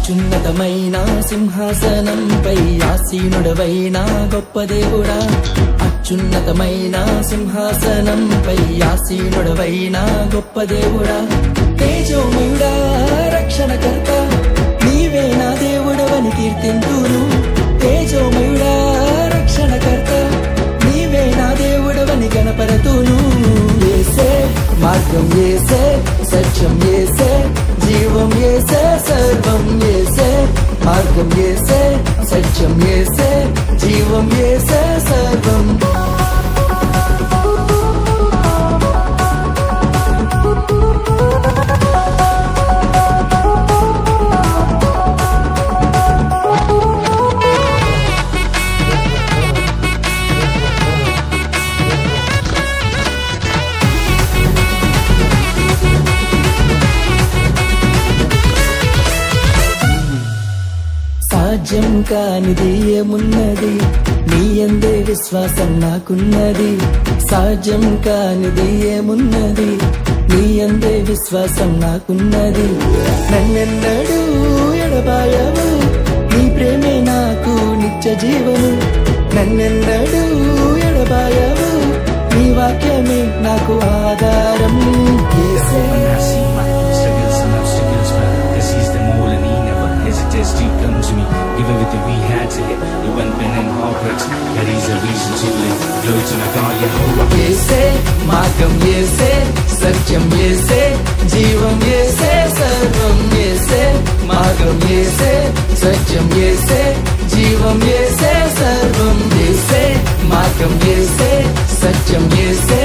అత్యున్నతమైన సింహాసనంపై ఆసీనుడవైన గొప్ప దేవుడా అత్యున్నతమైన సింహాసనంపై ఆసీనుడవైన గొప్ప దేవుడా తేజోమయుడా రక్షణకర్త నీవే నా దేవుడవని కీర్తింతును తేజోమయుడా రక్షణకర్త నీవే నా దేవుడవని గణపరతును ఏసే మార్గం ఏసే సత్యం ఏసే జీవం ఏసే సర్వం ఏసే మార్గం ఏసే సత్యం ఏసే జీవం ఏసే సర్వం సాధ్యం కానిది ఏమున్నది నీ ఎందే విశ్వాసం నాకున్నది సాధ్యం కానిది ఏమున్నది నీ ఎందే విశ్వాసం నాకున్నది నన్నెన్నడూ ఎడబాయవు నీ ప్రేమే నాకు నిత్య జీవము నన్నెన్నడూ ఎడబాయవు నీ వాక్యమే నాకు ఆధారం యేసే. When I see my struggles and obstacles, but this is the mole and he never hesitates to come to me. Give everything we had to get. You went pen and heartbreaks. There is a reason to live. Glory to my God, Yehovah. ఏసే మార్గం ఏసే సత్యం ఏసే జీవం ఏసే సర్వం ఏసే మార్గం ఏసే సత్యం ఏసే జీవం ఏసే సర్వం ఏసే మార్గం ఏసే సత్యం ఏసే